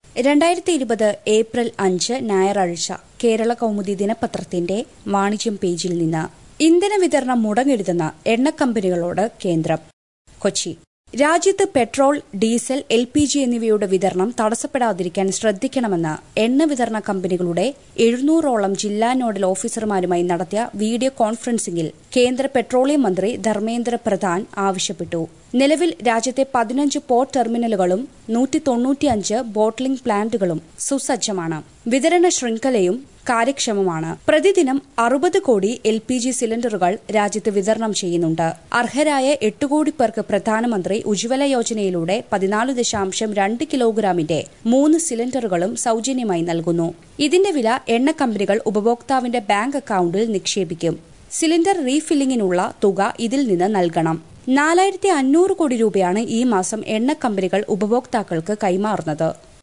രണ്ടായിരത്തി ഇരുപത് ഏപ്രിൽ അഞ്ച് ഞായറാഴ്ച കേരള കൗമുദി ദിനപത്രത്തിന്റെ വാണിജ്യം പേജിൽ നിന്ന് ഇന്ധന വിതരണം മുടങ്ങരുതെന്ന എണ്ണക്കമ്പനികളോട് കേന്ദ്രം കൊച്ചി രാജ്യത്ത് petrol diesel L P G എന്നിവയുടെ വിതരണം തടസ്സപ്പെടാതിരിക്കാൻ ശ്രദ്ധിക്കണമെന്ന് എണ്ണ വിതരണ കമ്പനികളുടെ എഴുന്നൂറോളം ജില്ലാ നോഡൽ ഓഫീസർമാരുമായി നടത്തിയ വീഡിയോ കോൺഫറൻസിംഗിൽ കേന്ദ്ര പെട്രോളിയം മന്ത്രി ധർമ്മേന്ദ്ര പ്രധാൻ ആവശ്യപ്പെട്ടു നിലവിൽ രാജ്യത്തെ പതിനഞ്ച് പോർട്ട് ടെർമിനലുകളും നൂറ്റി തൊണ്ണൂറ്റിയഞ്ച് ബോട്ട്ലിംഗ് പ്ലാന്റുകളും സുസജ്ജമാണ് വിതരണ ശൃംഖലയും കാര്യക്ഷമമാണ് പ്രതിദിനം അറുപത് കോടി എൽ പി ജി സിലിണ്ടറുകൾ രാജ്യത്ത് വിതരണം ചെയ്യുന്നുണ്ട് അർഹരായ എട്ട് കോടി പേർക്ക് പ്രധാനമന്ത്രി ഉജ്ജ്വല യോജനയിലൂടെ പതിനാല് ദശാംശം രണ്ട് കിലോഗ്രാമിന്റെ മൂന്ന് സിലിണ്ടറുകളും സൌജന്യമായി നൽകുന്നു ഇതിന്റെ വില എണ്ണ കമ്പനികൾ ഉപഭോക്താവിന്റെ ബാങ്ക് അക്കൌണ്ടിൽ നിക്ഷേപിക്കും സിലിണ്ടർ റീഫില്ലിംഗിനുള്ള തുക ഇതിൽ നിന്ന് നൽകണം നാലായിരത്തി അഞ്ഞൂറ് കോടി രൂപയാണ് ഈ മാസം എണ്ണ കമ്പനികൾ ഉപഭോക്താക്കൾക്ക് കൈമാറുന്നത്